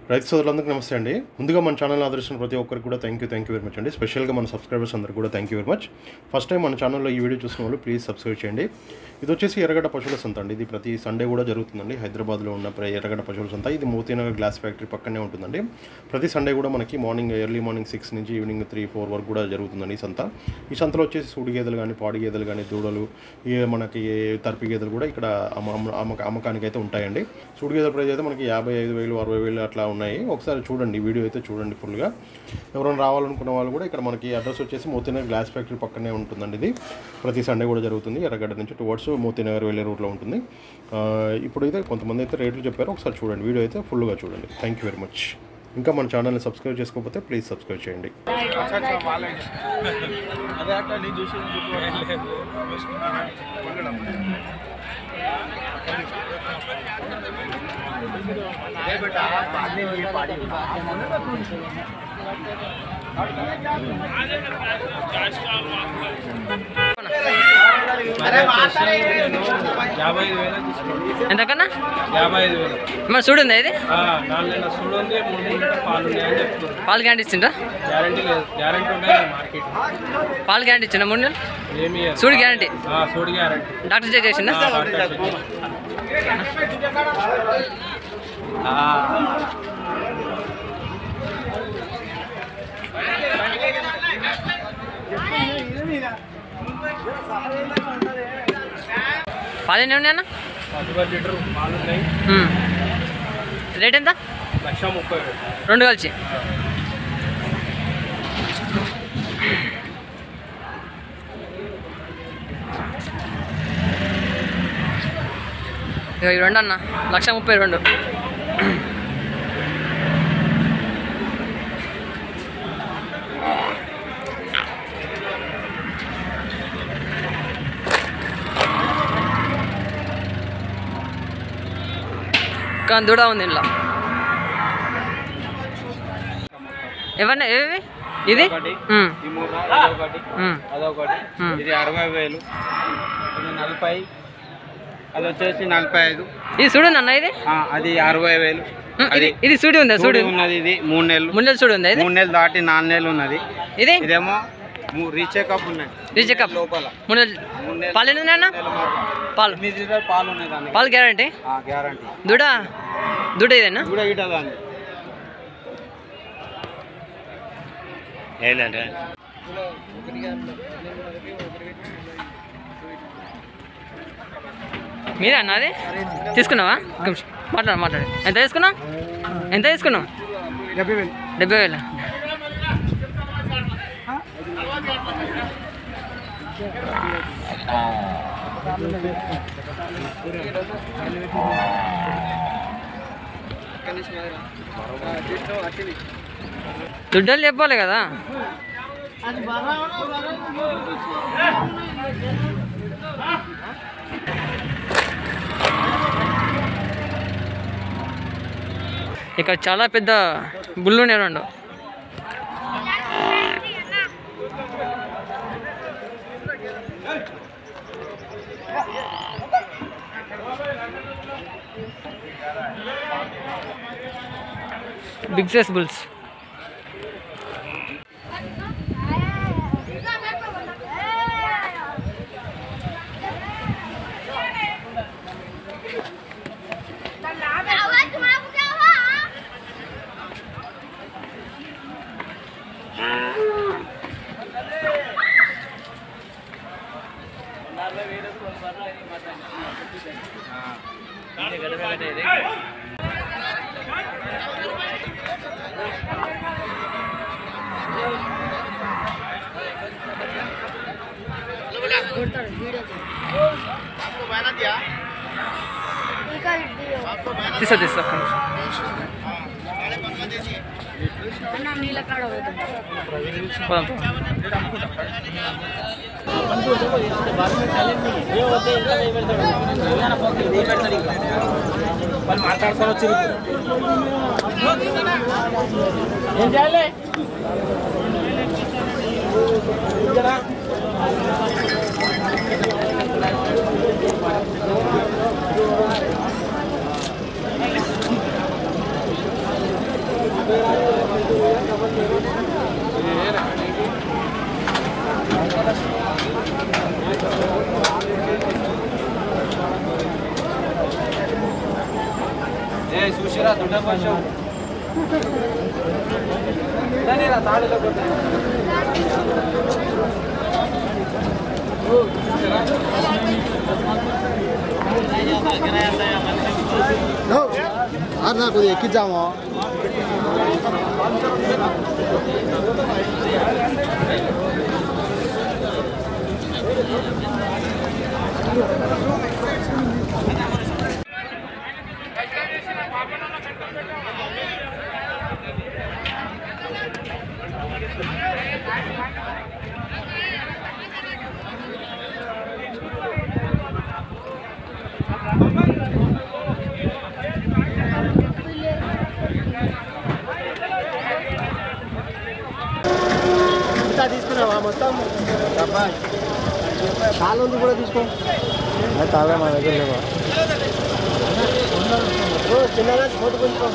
రైతు సోదరులందరికీ నమస్తే అండి ముందుగా మన ఛానల్ ఆదరిస్తున్న ప్రతి ఒక్కరికి కూడా thank you thank you very much అండి స్పెషల్గా మన సబ్స్క్రైబర్స్ అందరికీ కూడా thank you very much first time మన ఛానల్లో ఈ వీడియో చూసిన వాళ్ళు ప్లీజ్ సబ్స్క్రైబ్ చేయండి ఇది వచ్చేసి ఎర్రగడ్డ పశువుల సంత అండి ఇది ప్రతి సండే కూడా జరుగుతుందండి హైదరాబాద్లో ఉన్న ప్ర- ఎర్రగడ్డ పశువుల సంత ఇది మోతీనగర్ గ్లాస్ ఫ్యాక్టరీ పక్కనే ఉంటుందండి ప్రతి సండే కూడా మనకి మార్నింగ్ ఎర్లీ మార్నింగ్ సిక్స్ నుంచి ఈవినింగ్ త్రీ ఫోర్ వరకు కూడా జరుగుతుందండి ఈ సంత ఈ సంతలో వచ్చేసి సూడి గేదెలు కానీ పాడి గేదెలు కానీ దూడలు ఈ మనకి తరపి గేదెలు కూడా ఇక్కడ అమ్మ అమ్మ- అమ్మక అమ్మకానికి అయితే ఉంటాయండి సూడి గేదెల ప్రైస్ అయితే మనకి యాభై ఐదు వేలు అరవై వేలు అట్లా ఉన్నాయి ఒకసారి చూడండి వీడియో అయితే చూడండి ఫుల్గా ఎవరైనా రావాలనుకున్న వాళ్ళు కూడా ఇక్కడ మనకి అడ్రస్ వచ్చేసి మోతీనగర్ గ్లాస్ ఫ్యాక్టరీ పక్కనే ఉంటుందండి ఇది ప్రతి సండే కూడా జరుగుతుంది ఎర్రగడ్డ నుంచి టువర్డ్స్ మోతీనగర్ వెళ్ళే రూట్లో ఉంటుంది ఆ, ఇప్పుడు అయితే కొంతమంది అయితే రేట్లు చెప్పారు ఒకసారి చూడండి వీడియో అయితే ఫుల్గా చూడండి థ్యాంక్ యూ వెరీ మచ్ ఇంకా మన ఛానల్ని సబ్స్క్రైబ్ చేసుకోకపోతే ప్లీజ్ సబ్స్క్రైబ్ చేయండి అదే అట్లా నేను చూసి యాభై ఐదు వేలు తీసుకున్నాం ఎంతకన్నా యాభై ఐదు వేలు మన చూడుందా ఇది ఆ, నాలుగు నెలల సూడు ఉంది మూడు మూడు లీటర్ పాలు ఉన్నాయని చెప్తున్నారు పాలు గ్యారెంటీ ఇచ్చిండ్రా గ్యారంటీ లేదు గ్యారంటీ ఉండదు మార్కెట్ పాలు గ్యారెంటీ ఇచ్చిండ్రా మూడు నెలలు ఏమి ఇయ్యరు. సూడి గ్యారెంటీ ఆ, సూడు గ్యారంటీ డాక్టర్ చెక్ చేసిందా పాలు ఎన్ని ఉన్నాయి అన్న పది లీటర్ పాలు ఉన్నాయి ఉమ్. రేట్ ఎంత లక్ష ముప్పై వేలు రెండు కలిసి ఇక ఈ రెండు అన్న లక్ష ముప్పై రెండు కానీ దూడ ఉంది ఇంట్లో ఎవరిని ఏవి ఇది ఒకటి ఉమ్, ఈ మూడు అదొకటి ఉమ్, అదొకటి ఉమ్. ఇది అరవై వేలు ఇది నలభై అది వచ్చేసి నలభై ఐదు ఇది చూడు అన్న ఇది ఆ, అది అరవై వేలు ఉమ్, అది ఇది ఇది చూడి ఉందా చూడు సూడి ఉన్నది ఇది మూడు నెలలు ముందర చూడు ఉందా ఇది మూడు నెలలు దాటి నాలుగు నెలలు ఉన్నది ఇది ఇదేమో రీచెకప్ ఉన్నాయి రీచెకప్ లోపల మూడు నెలలు మూడు నెలలు పాలు ఎన్ని ఉన్నాయి అన్న నెలలు మాత్రం. పాలు ఎనిమిది లీటర్ పాలు ఉన్నాయి దానికి పాలు గ్యారంటీ గ్యారంటీ దూడ దూడ ఇదేనా కూడా ఇట దాన్ని మీరే అన్న అది తీసుకున్నావా ఒక్క నిమిషం. మాట్లాడు మాట్లాడు ఎంత తీసుకున్నావు ఎంత తీసుకున్నావు డెబ్బై వేలు డెబ్బై వేలు దుడ్డలు చెప్పాలి కదా ఇక్కడ చాలా పెద్ద గుళ్ళు ఉన్నాయి రెండు బిగ్ సైజ్ బుల్స్ आवाज तुम्हारा क्या हुआ తీసా తీసా ఒక్క నిమిషం. పోదాం, పోదాం. వాళ్ళు మాట్లాడుకొని వచ్చి ఏం చేయాలి చూసిరా దుడ్డ పశువు దానిరా తాడులో కొట్టు. ఆరు కొద్దిగా ఎక్కిద్దాము ఇంత తీసుకున్నావా మొత్తం కాలు కూడా తీసుకో తాగా మా దగ్గర లేవా ఓ, చిన్నగా ఫోటో కొంచుకో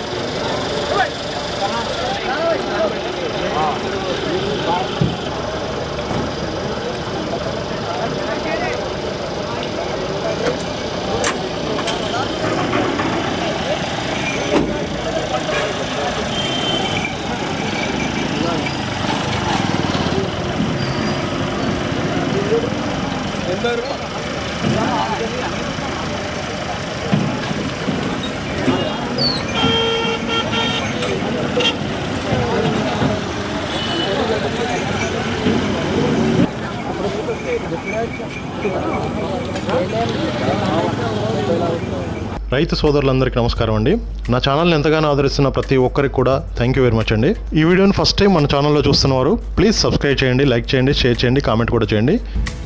రైతు సోదరులందరికీ నమస్కారం అండి నా ఛానల్ని ఎంతగానో ఆదరిస్తున్న ప్రతి ఒక్కరికి కూడా థ్యాంక్ యూ వెరీ మచ్ అండి ఈ వీడియోని ఫస్ట్ టైం మన ఛానల్లో చూస్తున్నవారు ప్లీజ్ సబ్స్క్రైబ్ చేయండి లైక్ చేయండి షేర్ చేయండి కామెంట్ కూడా చేయండి